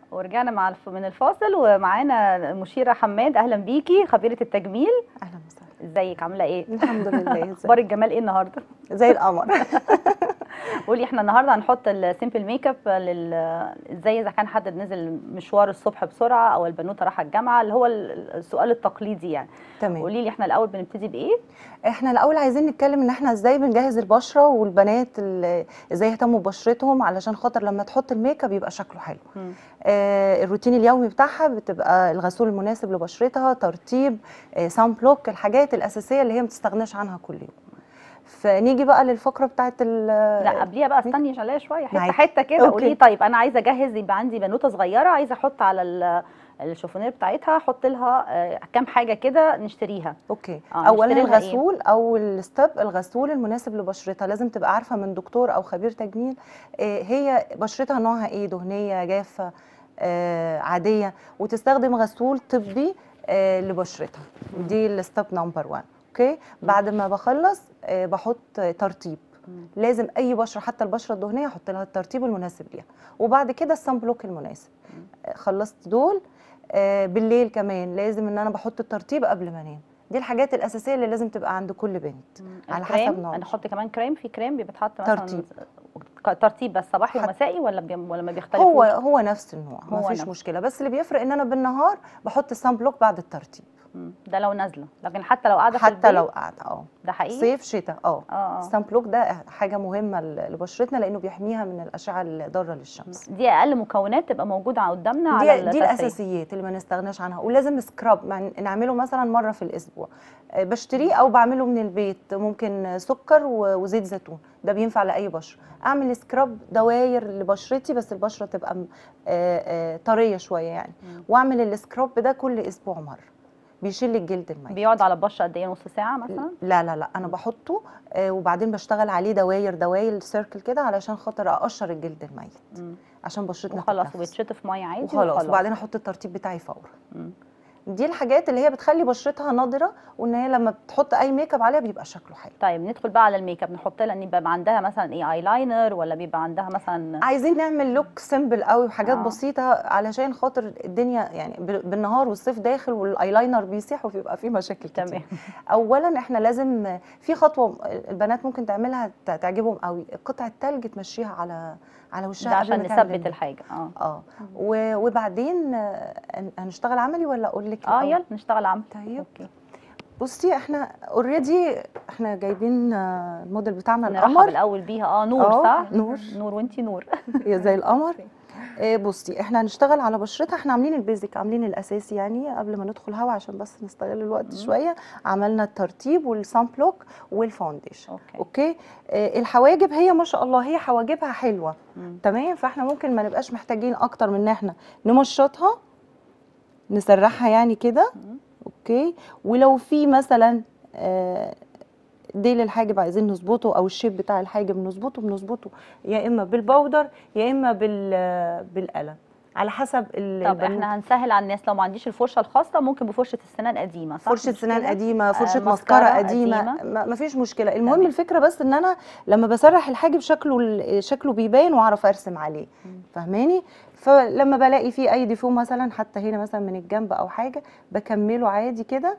ورجعنا مع الف... من الفاصل ومعانا المشيره حماد اهلا بيكي خبيره التجميل اهلا وسهلا ازيك عامله ايه الحمد لله اخبار الجمال ايه النهارده زي القمر قولي احنا النهارده هنحط السيمبل ميك اب لل ازاي اذا كان حد نزل مشوار الصبح بسرعه او البنوته رايحه الجامعه اللي هو السؤال التقليدي يعني تمام قولي لي احنا الاول بنبتدي بايه احنا الاول عايزين نتكلم ان احنا ازاي بنجهز البشره والبنات ال- ازاي يهتموا ببشرتهم علشان خاطر لما تحط الميك اب يبقى شكله حلو مم. آه الروتين اليومي بتاعها بتبقى الغسول المناسب لبشرتها ترطيب آه سان بلوك الحاجات الاساسيه اللي هي ما تستغناش عنها كل يوم فنيجي بقى للفقره بتاعت ال- لا قبليها بقى استني عليها شويه حته معاكي. حته كده أوكي. قولي لي طيب انا عايزه اجهز يبقى عندي بنوته صغيره عايزه احط على ال- الشوفونير بتاعتها احط لها آه، كام حاجه كده نشتريها اوكي آه، اولا نشتري لها إيه؟ الغسول او الستيب الغسول المناسب لبشرتها لازم تبقى عارفه من دكتور او خبير تجميل آه، هي بشرتها نوعها ايه دهنيه جافه آه، عاديه وتستخدم غسول طبي آه، لبشرتها دي الستيب نمبر 1 اوكي بعد ما بخلص آه، بحط ترطيب مم. لازم اي بشره حتى البشره الدهنيه احط لها الترطيب المناسب ليها وبعد كده السان بلوك المناسب آه، خلصت دول آه، بالليل كمان لازم ان انا بحط الترطيب قبل ما انام دي الحاجات الاساسيه اللي لازم تبقى عند كل بنت على حسب الكريم نوع نحط كمان كريم في كريم بيتحط مثلا ترطيب. ك- ترطيب بس صباحي حت- ومسائي ولا بي... ولا ما بيختلفوش هو هو نفس النوع هو ما فيش نفس. مشكله بس اللي بيفرق ان انا بالنهار بحط السان بلوك بعد الترطيب مم. ده لو نازله لكن حتى لو قاعده في حتى البيت لو قاعده اه ده حقيقي صيف شتاء اه اه اه السان بلوك ده حاجه مهمه ل- لبشرتنا لانه بيحميها من الاشعه الضاره للشمس دي اقل مكونات تبقى موجوده قدامنا دي على دي التسريب. الاساسيات اللي ما نستغناش عنها ولازم سكراب مع- نعمله مثلا مره في الاسبوع آه، بشتريه او بعمله من البيت ممكن سكر و- وزيت زيتون ده بينفع لاي بشره اعمل سكراب دواير لبشرتي بس البشره تبقى م- آه، آه، طريه شويه يعني مم. واعمل السكراب ده كل اسبوع مره بيشيل الجلد الميت بيقعد على البشره قد ايه نص ساعه مثلا لا لا لا انا بحطه آه، وبعدين بشتغل عليه دواير دواير سيركل كده علشان خاطر اقشر الجلد الميت مم. عشان بشرتنا وخلاص تتنفس. وبيتشطف ميه عادي وخلاص وبعدين احط الترطيب بتاعي فورا مم. دي الحاجات اللي هي بتخلي بشرتها نضره وان هي لما بتحط اي ميك اب عليها بيبقى شكله حلو طيب ندخل بقى على الميك اب نحط لها ان يبقى عندها مثلا ايه ايلاينر ولا بيبقى عندها مثلا عايزين نعمل لوك سيمبل قوي وحاجات آه. آه. بسيطه علشان خاطر الدنيا يعني ب- بالنهار والصيف داخل والايلاينر بيسيح وبيبقى فيه مشاكل كتير تمام اولا احنا لازم في خطوه البنات ممكن تعملها ت- تعجبهم قوي قطعه تلج تمشيها على على وشها ده قبل عشان ما تعمل نثبت الميك. الحاجه اه اه و- وبعدين آه، هن- هنشتغل عملي ولا اقول لك اه الأول؟ يلا نشتغل عمل طيب اوكي بصي احنا اوريدي احنا جايبين آه، الموديل بتاعنا نرحب القمر الاول بيها اه نور آه، صح نور. نور وانتي نور هي زي القمر آه، بصي احنا هنشتغل على بشرتها احنا عاملين البيزك عاملين الاساسي يعني قبل ما ندخل هوا عشان بس نستغل الوقت مم. شويه عملنا الترطيب والسان بلوك والفاونديشن اوكي اوكي آه، الحواجب هي ما شاء الله هي حواجبها حلوه مم. تمام فاحنا ممكن ما نبقاش محتاجين اكتر من ان احنا نمشطها نسرحها يعني كده مم. اوكي ولو في مثلا آه، ديل الحاجب عايزين نظبطه او الشيب بتاع الحاجب نظبطه بنظبطه يا اما بالبودر يا اما بال بالقلم على حسب ال- طب البنوتة. احنا هنسهل على الناس لو ما عنديش الفرشه الخاصه ممكن بفرشه السنان قديمه صح فرشه مش سنان كده؟ قديمه فرشه مسكرة مسكره قديمه قديمة. ما ما فيش مشكله المهم تمام. الفكره بس ان انا لما بسرح الحاجب شكله ال- شكله بيبان واعرف ارسم عليه مم. فاهماني فلما بلاقي فيه اي ديفو مثلا حتى هنا مثلا من الجنب او حاجه بكمله عادي كده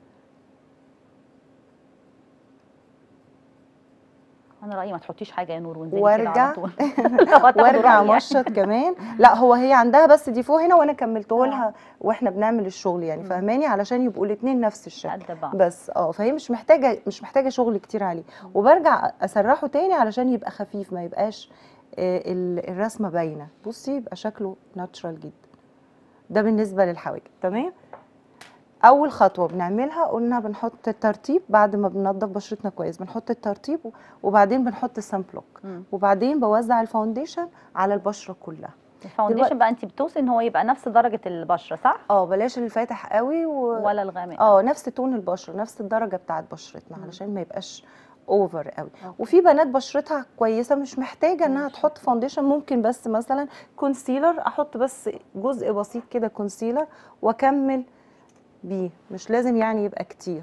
انا رايي ما تحطيش حاجه يا نور وانزلي وارجع. كده على طول لو هتاخدوا وارجع رأيي يعني. مشط كمان لا هو هي عندها بس ديفو هنا وانا كملته آه. لها واحنا بنعمل الشغل يعني مم. فاهماني علشان يبقوا الاثنين نفس الشكل قد بعض بس اه فهي مش محتاجه مش محتاجه شغل كتير عليه وبرجع اسرحه تاني علشان يبقى خفيف ما يبقاش آه، ال- الرسمه باينه بصي يبقى شكله ناتشرال جدا ده بالنسبه للحواجب تمام اول خطوه بنعملها قلنا بنحط الترطيب بعد ما بننضف بشرتنا كويس بنحط الترطيب وبعدين بنحط السان بلوك مم. وبعدين بوزع الفاونديشن على البشره كلها الفاونديشن بقى انت بتوصي ان هو يبقى نفس درجه البشره صح اه بلاش الفاتح قوي و... ولا الغامق اه نفس تون البشره نفس الدرجه بتاعت بشرتنا مم. علشان ما يبقاش اوفر قوي أوكي. وفي بنات بشرتها كويسه مش محتاجه انها ماشي. تحط فاونديشن ممكن بس مثلا كونسيلر احط بس جزء بسيط كده كونسيلر واكمل بيه مش لازم يعني يبقى كتير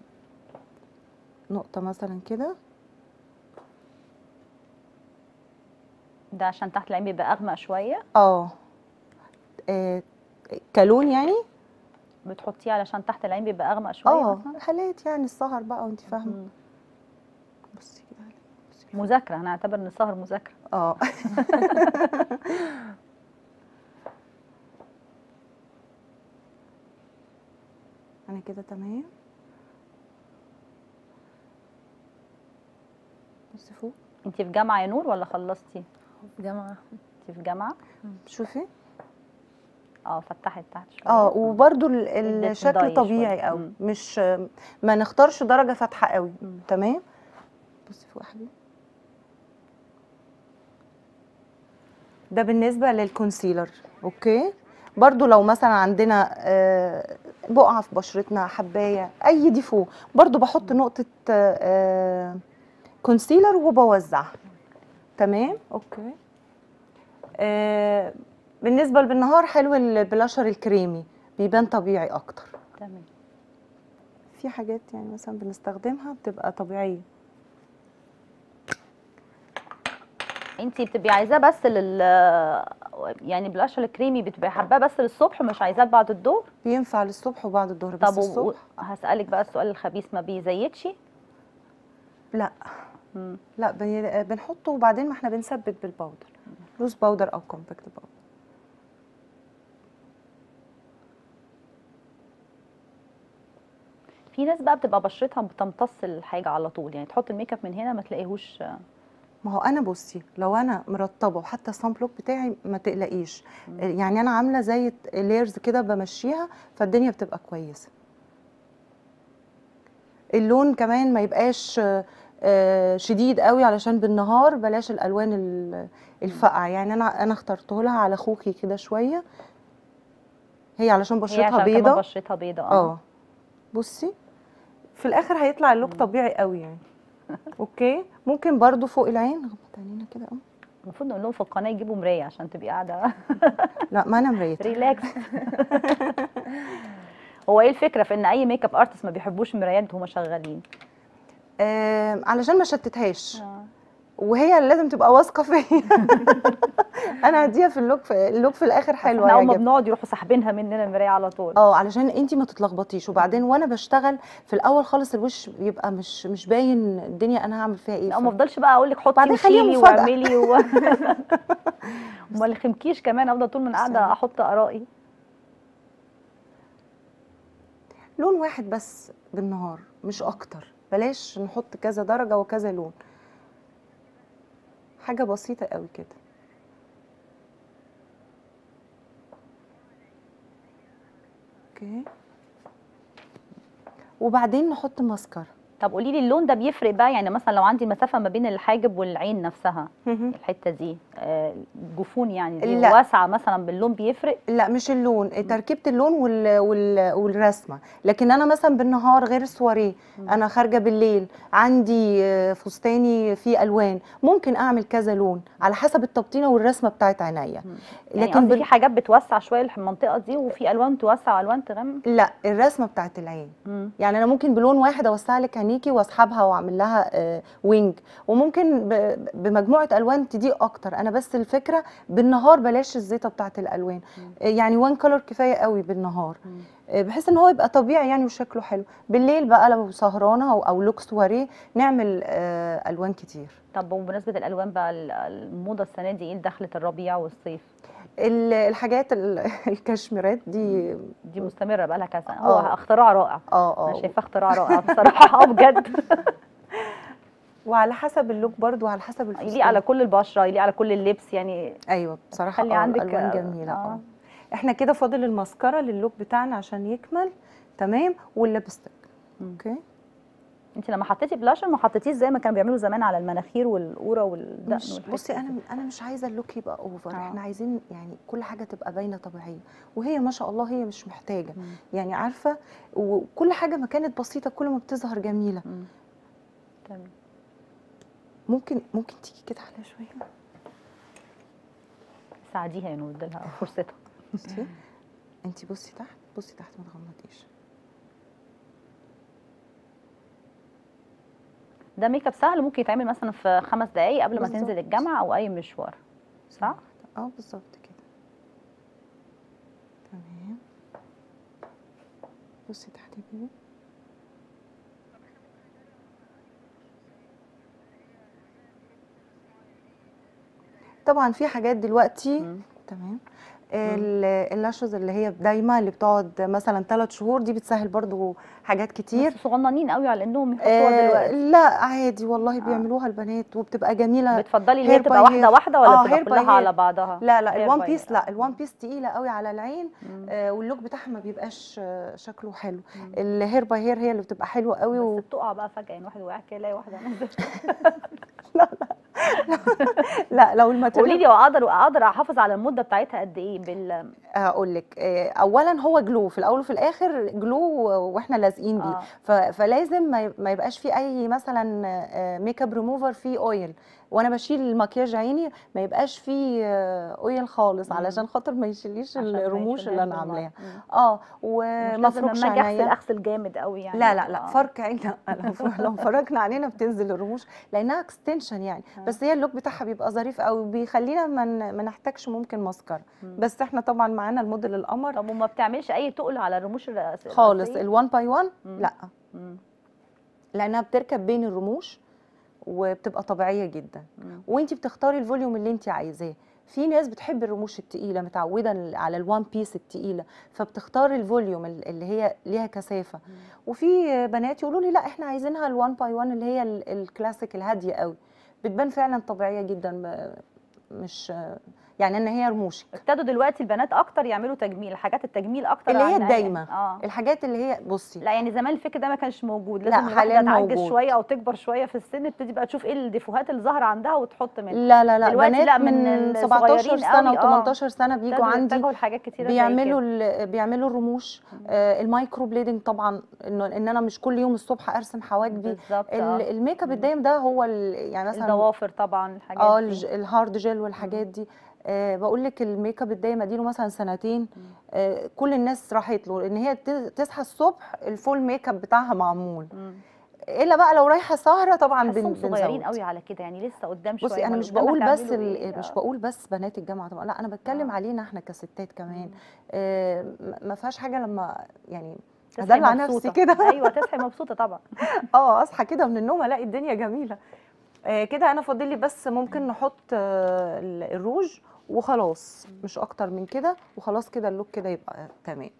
نقطه مثلا كده ده عشان تحت العين بيبقى اغمق شويه اه آه كلون يعني بتحطيه علشان تحت العين بيبقى اغمق شويه اه مثلا حالات يعني السهر بقى وانت فاهمه مم. بصي كده عليه. بصي كده. مذاكره هنعتبر ان السهر مذاكره اه انا كده تمام بصي فوق انت في جامعه يا نور ولا خلصتي جامعة انت في جامعه شوفي اه فتحت تحت شويه اه وبرده ال- ادت الشكل ضي طبيعي شوية. قوي مم. مش ما نختارش درجه فاتحه قوي مم. تمام بصي فوق يا حبيبي ده بالنسبه للكونسيلر اوكي برضو لو مثلا عندنا آه، بقعه في بشرتنا حبايه اي ديفو برضو بحط نقطه آه، كونسيلر وبوزعها تمام اوكي آه، بالنسبه بالنهار حلو البلاشر الكريمي بيبان طبيعي اكتر تمام في حاجات يعني مثلا بنستخدمها بتبقى طبيعيه انت بتبقي عايزاه بس لل يعني بالقشر الكريمي بتبقي حباه بس للصبح مش عايزاه بعد الظهر بينفع للصبح وبعد الظهر بس طب و... الصبح هسألك بقى السؤال الخبيث ما بيزيدش لا مم. لا بن- بنحطه وبعدين ما احنا بنثبت بالباودر لوز باودر او كومباكت باودر في ناس بقى بتبقى بشرتها بتمتص الحاجه على طول يعني تحط الميك اب من هنا ما تلاقيهوش ما هو انا بصي لو انا مرطبه وحتى الصن بلوك بتاعي ما تقلقيش يعني انا عامله زي ليرز كده بمشيها فالدنيا بتبقى كويسه اللون كمان ما يبقاش آه، شديد قوي علشان بالنهار بلاش الالوان ال- الفاقعه يعني انا انا اخترته لها على خوخي كده شويه هي علشان هي بشرتها عشان كمان بيضه بشرتها بيضه اه بصي في الاخر هيطلع اللوك طبيعي قوي يعني اوكي ممكن برضو فوق العين غمض عينينا كده اه المفروض نقول لهم في القناه يجيبوا مرايه عشان تبقي قاعده لا ما انا مريت ريلاكس هو ايه الفكره في ان اي ميك اب ارتست ما بيحبوش مرايات وهم شغالين آه علشان ما شتتهاش وهي اللي لازم تبقى واثقه فيا انا هديها في اللوك في اللوك في الاخر حلو احنا اول ما هيعجبك. بنقعد يروحوا ساحبينها مننا المرايه على طول اه علشان انت ما تتلخبطيش وبعدين وانا بشتغل في الاول خالص الوش بيبقى مش مش باين الدنيا انا هعمل فيها ايه لا ما افضلش بقى اقول لك حطي بعدين خليها وشيلي مفاجأة. واعملي و... وما الخمكيش كمان افضل طول من قاعده استنى. احط ارائي لون واحد بس بالنهار مش اكتر بلاش نحط كذا درجه وكذا لون حاجه بسيطه قوي كده اوكي وبعدين نحط ماسكارا طب قولي لي اللون ده بيفرق بقى يعني مثلا لو عندي مسافه ما بين الحاجب والعين نفسها الحته دي آه، الجفون يعني دي لا. واسعه مثلا باللون بيفرق لا مش اللون تركيبه اللون وال... وال... والرسمه لكن انا مثلا بالنهار غير السواريه انا خارجه بالليل عندي آه، فستاني فيه الوان ممكن اعمل كذا لون على حسب التبطينه والرسمه بتاعت عينيا يعني لكن قصدي بال... في حاجات بتوسع شويه المنطقه دي وفي الوان توسع والوان تغمق لا الرسمه بتاعت العين مم. يعني انا ممكن بلون واحد اوسع لك عينيكي واسحبها واعمل لها آه، وينج وممكن ب- بمجموعه الوان تضيق اكتر انا بس الفكره بالنهار بلاش الزيطه بتاعت الالوان آه، يعني وان كلر كفايه قوي بالنهار مم. آه، بحيث ان هو يبقى طبيعي يعني وشكله حلو بالليل بقى لو سهرانه او, أو لوك سواريه نعمل آه، الوان كتير طب وبمناسبه الالوان بقى ال- الموضه السنه دي ايه دخلت الربيع والصيف ال- الحاجات ال- الكشميرات دي دي مستمره بقى لها كذا سنه هو آه. اختراع رائع اه انا اه شايفاه اختراع رائع بصراحه اه بجد وعلى حسب اللوك برضو وعلى حسب الفستان يليق على كل البشره يليق على كل اللبس يعني ايوه بصراحه خلي آه، عندك الالوان آه، جميله اه آه. احنا كده فاضل الماسكارا للوك بتاعنا عشان يكمل تمام واللبستك مم. اوكي انت لما حطيتي بلاشر ما حطيتيش زي ما كانوا بيعملوا زمان على المناخير والقوره والدقن مش والحتة بصي دي. انا انا مش عايزه اللوك يبقى اوفر آه. احنا عايزين يعني كل حاجه تبقى باينه طبيعيه وهي ما شاء الله هي مش محتاجه مم. يعني عارفه وكل حاجه ما كانت بسيطه كل ما بتظهر جميله مم. تمام ممكن ممكن تيجي كده عليها شويه ساعديها يا نور اديلها فرصتها بصي انت بصي تحت بصي تحت ما تغمضيش ده ميك اب سهل ممكن يتعمل مثلا في خمس دقايق قبل ما بالظبط. تنزل الجامعه او اي مشوار صح؟ اه بالظبط كده تمام بصي تحت كده طبعا في حاجات دلوقتي مم. تمام ال- اللاشز اللي هي دايما اللي بتقعد مثلا ثلاث شهور دي بتسهل برضو حاجات كتير بس صغننين قوي على انهم يحطوها آه دلوقتي لا عادي والله آه. بيعملوها البنات وبتبقى جميله بتفضلي اللي هي hair تبقى by واحده hair. واحده ولا آه، بتبقى hair by كلها hair. على بعضها لا لا hair الوان by بيس hair. لا الوان بيس تقيله قوي على العين مم. آه واللوك بتاعها ما بيبقاش آه شكله حلو مم. الهير باي هير هي اللي بتبقى حلوه قوي و... بس بتقع بقى فجاه يعني واحد وقع كده يلاقي واحده نزلت لا لو قولي الماتيريال لي اقدر اقدر احافظ على المده بتاعتها قد ايه بال هقول لك آه، اولا هو جلو في الاول وفي الاخر جلو واحنا لازقين بيه اه ف- فلازم ما ي- ما يبقاش في اي مثلا آه، ميك اب ريموفر فيه اويل وانا بشيل المكياج عيني ما يبقاش فيه آه، اويل خالص مم. علشان خاطر ما يشيليش عشان ما الرموش اللي انا يشيلهاش عاملاها بالمرة. مم. اه مش وما لازم افركش لما اجي اغسل عينيا اغسل جامد قوي يعني لا لا لا آه. فرك عين لا لو لو فركنا عينينا بتنزل الرموش لانها اكستنشن يعني آه. بس هي اللوك بتاعها بيبقى ظريف قوي بيخلينا ما ن- ما نحتاجش ممكن ماسكارا مم. بس احنا طبعا معانا الموديل القمر طب وما بتعملش اي تقل على الرموش الرئيسيه خالص الوان باي وان مم. لا مم. لانها بتركب بين الرموش وبتبقى طبيعيه جدا مم. وانت بتختاري الفوليوم اللي انت عايزاه في ناس بتحب الرموش التقيله متعوده على الوان بيس التقيله فبتختار الفوليوم ال- اللي هي ليها كثافه مم. وفي بنات يقولوا لي لا احنا عايزينها الوان باي وان اللي هي ال- الكلاسيك الهاديه قوي بتبان فعلا طبيعيه جدا م- مش يعني ان هي رموشك ابتدوا دلوقتي البنات اكتر يعملوا تجميل حاجات التجميل اكتر اللي هي عن- الدايمة. اه الحاجات اللي هي بصي لا يعني زمان الفكر ده ما كانش موجود لا، لازم الواحده حالياً تعجز موجود. شويه او تكبر شويه في السن تبتدي بقى تشوف ايه الديفوهات اللي ظاهره عندها وتحط منها لا لا لا دلوقتي بنات لا، من من الصغيرين 17 سنه قوي، آه. و18 سنه بيجوا ابتدوا عندي يتجهوا لحاجات كتيره زي بيعملوا كده. ال- بيعملوا الرموش مم. آه المايكرو بليدنج طبعا انه ان انا مش كل يوم الصبح ارسم حواجبي بالظبط ال- اه الميك اب مم. الدايم ده هو ال- يعني مثلا الضوافر طبعا الحاجات اه دي الج- الهارد جel والحاجات دي آه بقول لك الميك اب الدايم اديله مثلا سنتين مم. آه كل الناس راحت له ان هي ت- تصحى الصبح الفول ميك اب بتاعها معمول مم. الا بقى لو رايحه سهره طبعا بن حاسهم صغيرين بنزود. قوي على كده يعني لسه قدام شويه بصي انا أمال مش قدام بقول بس هتعملوا ال- إيه؟ مش آه. بقول بس بنات الجامعه طبعا لا انا بتكلم آه. علينا احنا كستات كمان مم. آه م- ما فيهاش حاجه لما يعني تصحي ادلع نفسي مبسوطة. كده ايوه تصحي مبسوطه طبعا اه اصحى كده من النوم الاقي الدنيا جميله آه كده انا فاضل لي بس ممكن نحط آه ال- الروج وخلاص مش اكتر من كده وخلاص كده اللوك كده يبقى تمام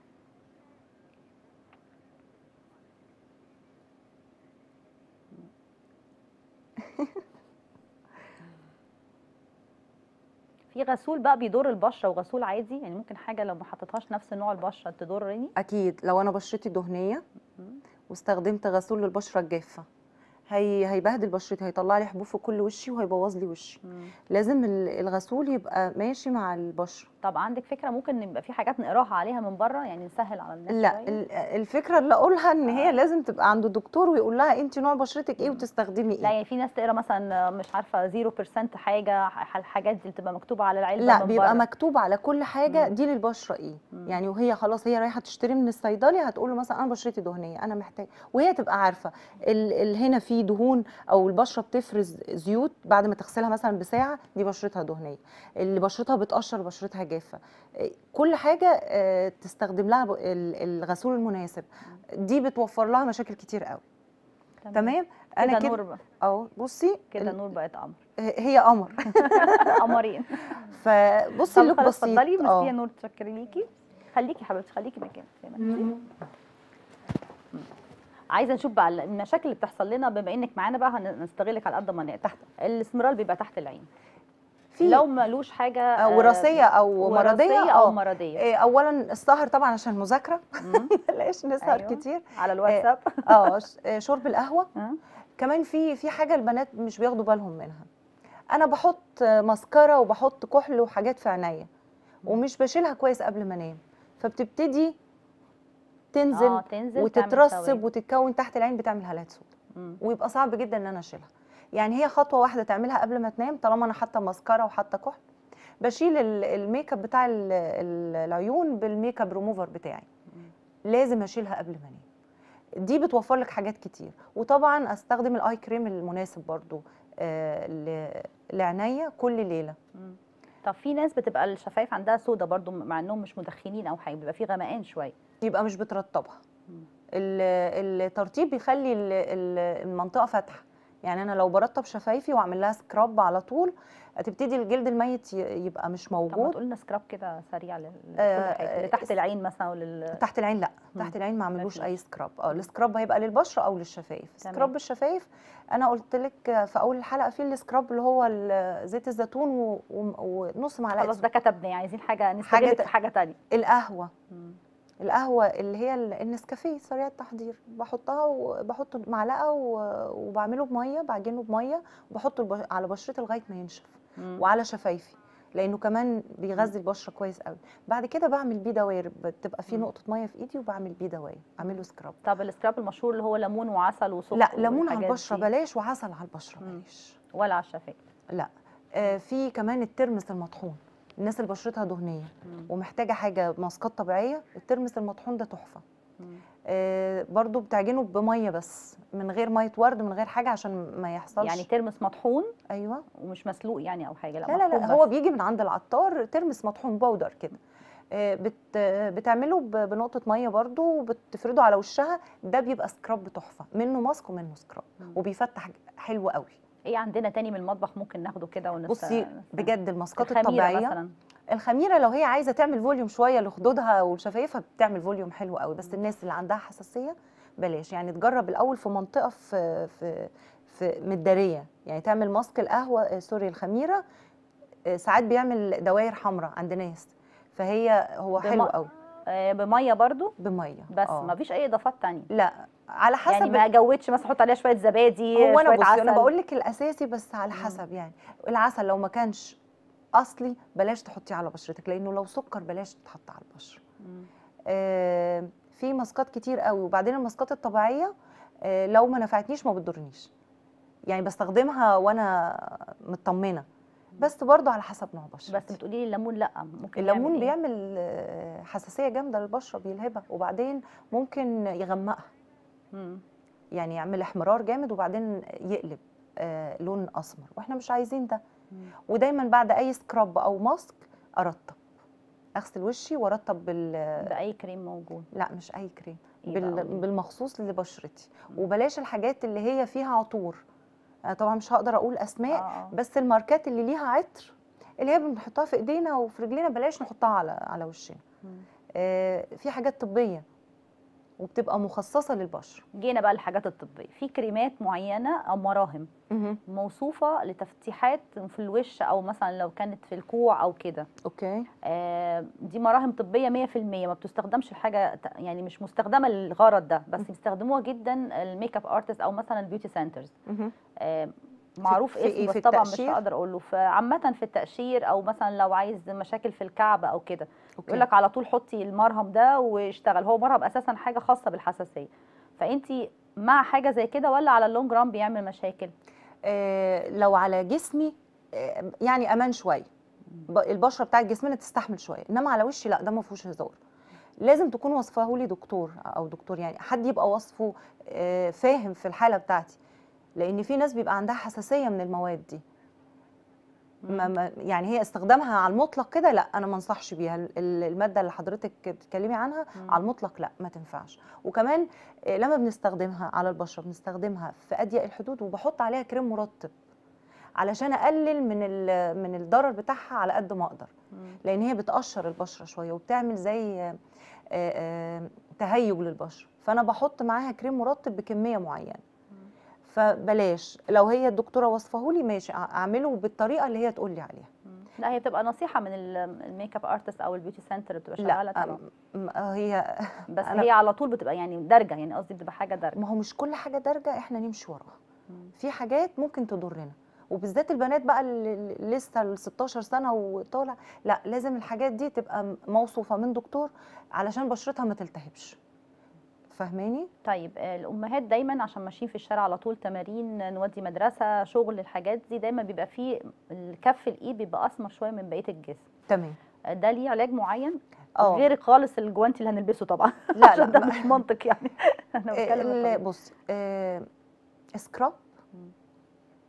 في غسول بقى بيضر البشره وغسول عادي يعني ممكن حاجه لو ما حطيتهاش نفس نوع البشره تضرني اكيد لو انا بشرتي دهنيه مم. واستخدمت غسول للبشره الجافه هي هيبهدل بشرتي هيطلع لي حبوب في كل وشي وهيبوظ لي وشي مم. لازم ال- الغسول يبقى ماشي مع البشره طب عندك فكره ممكن يبقى في حاجات نقراها عليها من بره يعني نسهل على الناس لا شوية؟ ال- الفكره اللي اقولها ان آه. هي لازم تبقى عند الدكتور ويقول لها انت نوع بشرتك ايه مم. وتستخدمي لا ايه يعني في ناس تقرا مثلا مش عارفه 0% حاجه ح- الحاجات دي بتبقى مكتوبه على العلبه لا من بيبقى بره. مكتوب على كل حاجه مم. دي للبشره ايه مم. يعني وهي خلاص هي رايحه تشتري من الصيدلي هتقول له مثلا انا بشرتي دهنيه انا محتاج وهي تبقى عارفه ال ال هنا في دهون او البشره بتفرز زيوت بعد ما تغسلها مثلا بساعه دي بشرتها دهنيه اللي بشرتها بتقشر بشرتها جافه إيه، كل حاجه آه، تستخدم لها ب- ال- الغسول المناسب دي بتوفر لها مشاكل كتير قوي تمام انا انا كده كده نور بقى اهو بصي كده ال- نور بقت قمر هي قمر قمرين فبصي طب اللوك خلاص بسيط اتفضلي ميرسي اه يا نور تشكري ليكي خليكي يا حبيبتي خليكي مكانك زي ما انتي عايزه نشوف بقى المشاكل اللي بتحصل لنا بما انك معانا بقى هنستغلك على قد ما نقدر تحت الاسمرار بيبقى تحت العين في لو ملوش حاجه آه، آه، وراثيه او مرضيه وراثية او اه مرضيه إيه، اولا السهر طبعا عشان المذاكره مم. بلاش نسهر أيوة. كتير على الواتساب اه ش- آه، شرب القهوه ها؟ كمان في في حاجه البنات مش بياخدوا بالهم منها انا بحط آه، ماسكارا وبحط كحل وحاجات في عينيا ومش بشيلها كويس قبل ما انام فبتبتدي تنزل اه تنزل تعمل وتترسب سواد. وتتكون تحت العين بتعمل هالات سود مم. ويبقى صعب جدا ان انا اشيلها يعني هي خطوه واحده تعملها قبل ما تنام طالما انا حاطه ماسكارا وحاطه كحل بشيل ال- الميك اب بتاع ال- ال- العيون بالميك اب ريموفر بتاعي لازم اشيلها قبل ما انام دي بتوفر لك حاجات كتير وطبعا استخدم الاي كريم المناسب برضو آه ل- لعينيا كل ليله مم. طب في ناس بتبقى الشفايف عندها سودا برضو مع انهم مش مدخنين او حاجه بيبقى في غمقان شويه يبقى مش بترطبها مم. ال- الترطيب بيخلي ال- ال- المنطقه فاتحه يعني انا لو برطب شفايفي واعمل لها سكراب على طول هتبتدي الجلد الميت ي- يبقى مش طب ما موجود تقول لنا سكراب كده سريع لل- لكل آه، حاجه اللي آه، تحت العين مثلا ولل تحت العين لا مم. تحت العين ما اعملوش ماشي. اي سكراب اه السكراب هيبقى للبشره او للشفايف تمام. سكراب الشفايف انا قلت لك في اول الحلقه في السكراب اللي هو ال- زيت الزيتون و- و- ونص معلقه خلاص ده كتبنا عايزين حاجه حاجة نستغلك ت- في حاجه تانية القهوه مم. القهوه اللي هي ال- النسكافيه سريع التحضير بحطها وبحط معلقه و- وبعمله بميه بعجنه بميه وبحطه الب- على بشرتي لغايه ما ينشف مم. وعلى شفايفي لانه كمان بيغذي البشره كويس قوي بعد كده بعمل بيه دواير بتبقى في مم. نقطه ميه في ايدي وبعمل بيه دواير اعمله سكراب طب السكراب المشهور اللي هو ليمون وعسل وسكر لا ليمون على والحاجات البشره دي. بلاش وعسل على البشره مم. بلاش ولا على الشفايف لا آه في كمان الترمس المطحون الناس اللي بشرتها دهنيه مم. ومحتاجه حاجه ماسكات طبيعيه الترمس المطحون ده تحفه مم. آه برضو بتعجنه بميه بس من غير ميه ورد من غير حاجه عشان ما يحصلش يعني ترمس مطحون ايوه ومش مسلوق يعني او حاجه لا لا لا مطحون لا هو بس. بيجي من عند العطار ترمس مطحون باودر كده آه، بت آه، بتعمله ب- بنقطه ميه برضو وبتفرده على وشها ده بيبقى سكراب تحفه منه ماسك ومنه سكراب مم. وبيفتح حلو قوي ايه عندنا تاني من المطبخ ممكن ناخده كده ونست... بصي نست- بجد الماسكات الخميرة الطبيعيه مثلا الخميره لو هي عايزه تعمل فوليوم شويه لخدودها وشفايفها بتعمل فوليوم حلو قوي بس الناس اللي عندها حساسيه بلاش يعني تجرب الاول في منطقه في في في مداريه يعني تعمل ماسك القهوه آه، سوري الخميره آه، ساعات بيعمل دوائر حمراء عند ناس فهي هو بم- حلو قوي آه بميه برضو بميه بس آه. ما فيش اي اضافات تانية لا على حسب يعني ما جودش مثلا احط عليها شويه زبادي هو انا شويه بصي عسل انا بقول لك الاساسي بس على مم. حسب يعني العسل لو ما كانش اصلي بلاش تحطيه على بشرتك لانه لو سكر بلاش تتحط على البشره مم. آه، في ماسكات كتير قوي وبعدين الماسكات الطبيعيه آه، لو ما نفعتنيش ما بتضرنيش يعني بستخدمها وانا مطمنه بس برضو على حسب نوع بشرتي بس بتقولي لي الليمون لا ممكن الليمون يعمل إيه؟ بيعمل آه، حساسيه جامده للبشره بيلهبها وبعدين ممكن يغمقها مم. يعني يعمل احمرار جامد وبعدين يقلب آه، لون اسمر واحنا مش عايزين ده مم. ودايما بعد اي سكراب او ماسك ارطب اغسل وشي وارطب بال باي كريم موجود لا مش اي كريم إيه بال... بقى؟ بالمخصوص لبشرتي مم. وبلاش الحاجات اللي هي فيها عطور أنا طبعا مش هقدر اقول اسماء آه. بس الماركات اللي ليها عطر اللي هي بنحطها في ايدينا وفي رجلينا بلاش نحطها على على وشنا مم. آه في حاجات طبيه وبتبقى مخصصه للبشره جينا بقى للحاجات الطبيه في كريمات معينه او مراهم موصوفه لتفتيحات في الوش او مثلا لو كانت في الكوع او كده اوكي آه، دي مراهم طبيه 100% ما بتستخدمش لحاجه ت- يعني مش مستخدمه للغرض ده بس مم. بيستخدموها جدا الميك اب ارتست او مثلا البيوتي سنترز مهم. معروف في إيه؟ اسمه في بس طبعا مش التقشير؟ هقدر اقوله فعامه في التقشير او مثلا لو عايز مشاكل في الكعب او كده اوكي يقول لك على طول حطي المرهم ده واشتغل هو مرهم اساسا حاجه خاصه بالحساسيه فانت مع حاجه زي كده ولا على اللونج ران بيعمل مشاكل آه لو على جسمي آه يعني امان شويه ب- البشره بتاعت جسمنا تستحمل شويه انما على وشي لا ده ما فيهوش هزار لازم تكون وصفه لي دكتور او دكتور يعني حد يبقى وصفه آه، فاهم في الحاله بتاعتي لان في ناس بيبقى عندها حساسيه من المواد دي ما ما يعني هي استخدامها على المطلق كده لا انا ما انصحش بيها ال- ال- الماده اللي حضرتك بتتكلمي عنها مم. على المطلق لا ما تنفعش وكمان آه، لما بنستخدمها على البشره بنستخدمها في اضيق الحدود وبحط عليها كريم مرطب علشان اقلل من ال- من الضرر بتاعها على قد ما اقدر مم. لان هي بتقشر البشره شويه وبتعمل زي آه، آه، تهيج للبشره فانا بحط معاها كريم مرطب بكميه معينه فبلاش لو هي الدكتوره وصفه لي ماشي أع- اعمله بالطريقه اللي هي تقول لي عليها مم. لا هي بتبقى نصيحه من ال- الميك اب ارتست او البيوتي سنتر اللي بتبقى شغاله لا طبعا أم- م- هي بس أنا- هي على طول بتبقى يعني درجه يعني قصدي بتبقى حاجه درجه ما هو مش كل حاجه درجه احنا نمشي وراها مم. في حاجات ممكن تضرنا وبالذات البنات بقى اللي اللي لسه ال 16 سنه وطالع لا لازم الحاجات دي تبقى م- موصوفه من دكتور علشان بشرتها ما تلتهبش فاهماني طيب آه، الامهات دايما عشان ماشيين في الشارع على طول تمارين نودي مدرسه شغل الحاجات دي دايما بيبقى فيه الكف الايد بيبقى اسمر شويه من بقيه الجسم تمام آه، ده ليه علاج معين اه غير خالص الجوانتي اللي هنلبسه طبعا لا عشان ده لا مش منطق يعني انا بتكلم ال- بالطبيعي. بص آه، سكراب مم.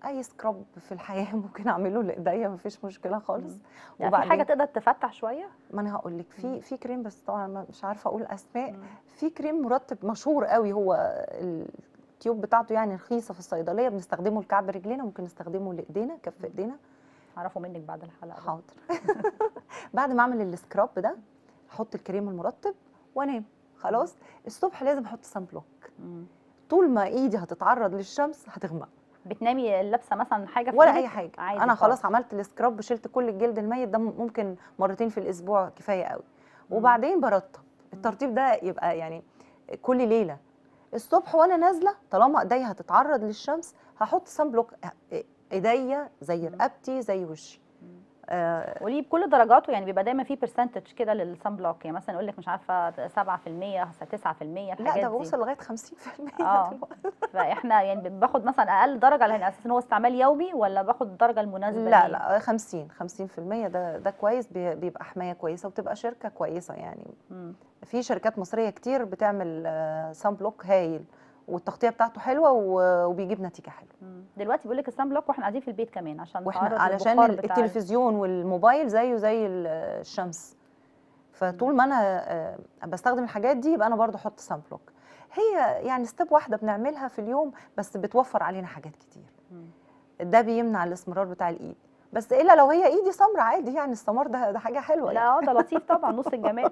اي سكراب في الحياه ممكن اعمله لايديا مفيش مشكله خالص يعني في حاجه تقدر تفتح شويه ما انا هقول لك مم. في في كريم بس طبعا ما- مش عارفه اقول اسماء مم. في كريم مرطب مشهور قوي هو التيوب بتاعته يعني رخيصه في الصيدليه بنستخدمه لكعب رجلينا ممكن نستخدمه لايدينا كف ايدينا اعرفه منك بعد الحلقه بقى. حاضر بعد ما اعمل السكراب ده احط الكريم المرطب وانام خلاص الصبح لازم احط سان بلوك مم. طول ما ايدي هتتعرض للشمس هتغمق بتنامي لابسه مثلا حاجه في ولا إيدك؟ اي حاجه عادي انا خالص. خلاص عملت السكراب شلت كل الجلد الميت ده ممكن مرتين في الاسبوع كفايه قوي وبعدين برطب الترطيب ده يبقى يعني كل ليله الصبح وانا نازله طالما ايديا هتتعرض للشمس هحط سان بلوك ايديا زي مم. رقبتي زي وشي مم. آه قولي بكل درجاته يعني بيبقى دايما في برسنتج كده للصن بلوك يعني مثلا يقول لك مش عارفه 7% 9% الحاجات لا ده دي وصل لغايه 50% اه دلوقتي. فاحنا يعني باخد مثلا اقل درجه على اساس ان هو استعمال يومي ولا باخد الدرجه المناسبه لا ليه؟ لا 50 50% ده ده كويس بي- بيبقى حمايه كويسه وبتبقى شركه كويسه يعني مم. في شركات مصريه كتير بتعمل سان بلوك هايل والتغطيه بتاعته حلوه و- وبيجيب نتيجه حلوه مم. دلوقتي بيقول لك الصن بلوك واحنا قاعدين في البيت كمان عشان واحنا نتعرض علشان للبخار ال- بتاع التلفزيون والموبايل زيه زي ال- الشمس فطول ما انا آه، بستخدم الحاجات دي يبقى انا برضو احط سان بلوك هي يعني ستيب واحده بنعملها في اليوم بس بتوفر علينا حاجات كتير مم. ده بيمنع الاسمرار بتاع الايد بس الا لو هي ايدي سمرة عادي يعني السمار ده ده حاجه حلوه لا يعني. اه ده لطيف طبعا نص الجمال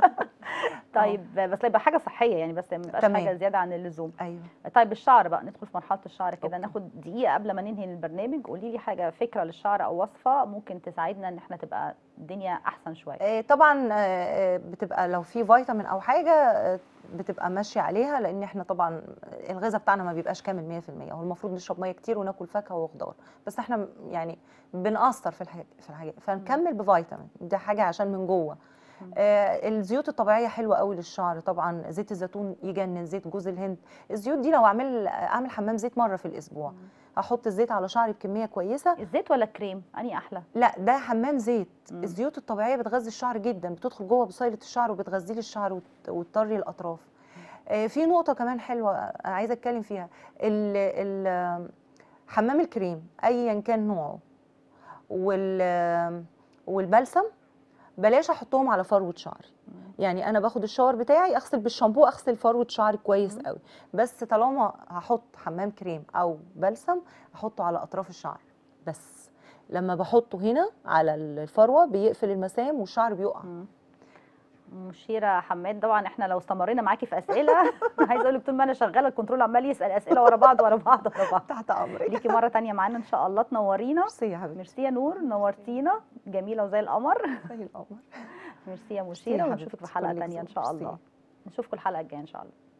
طيب بس يبقى حاجه صحيه يعني بس ما يبقاش تمام. حاجه زياده عن اللزوم ايوه طيب الشعر بقى ندخل في مرحله الشعر كده أوكي. ناخد دقيقه قبل ما ننهي البرنامج قولي لي حاجه فكره للشعر او وصفه ممكن تساعدنا ان احنا تبقى الدنيا احسن شويه آه، طبعا آه، آه، بتبقى لو في فيتامين او حاجه آه، بتبقى ماشيه عليها لان احنا طبعا الغذاء بتاعنا ما بيبقاش كامل 100% هو المفروض نشرب ميه كتير وناكل فاكهه وخضار بس احنا م- يعني بنقصر في الحاجات في الحاجات فنكمل بفيتامين دي حاجه عشان من جوه مم. آه الزيوت الطبيعيه حلوه قوي للشعر طبعا زيت الزيتون يجنن زيت جوز الهند الزيوت دي لو اعمل اعمل حمام زيت مره في الاسبوع مم. احط الزيت على شعري بكميه كويسه الزيت ولا الكريم اني احلى لا ده حمام زيت مم. الزيوت الطبيعيه بتغذي الشعر جدا بتدخل جوه بصيله الشعر وبتغذي لي الشعر وت- وتطري الاطراف آه، في نقطه كمان حلوه انا عايزه اتكلم فيها ال ال حمام الكريم ايا كان نوعه وال والبلسم بلاش احطهم على فروه شعري مم. يعني انا باخد الشاور بتاعي اغسل بالشامبو اغسل فروه شعري كويس مم. قوي بس طالما هحط حمام كريم او بلسم احطه على اطراف الشعر بس لما بحطه هنا على الفروه بيقفل المسام والشعر بيقع مم. مشيره حماد طبعا احنا لو استمرينا معاكي في اسئله عايزه اقول لك طول ما انا شغاله الكنترول عمال يسال اسئله ورا بعض ورا بعض ورا بعض تحت امرك ليكي مره تانية معانا ان شاء الله تنورينا ميرسي يا حبيبتي ميرسي يا نور نورتينا جميله وزي القمر زي القمر ميرسي يا ميرسي مشيره يا ونشوفك في حبيبتي، حلقه كلك تانية ان ذوق. شاء ميرسي. الله نشوفكم الحلقه الجايه ان شاء الله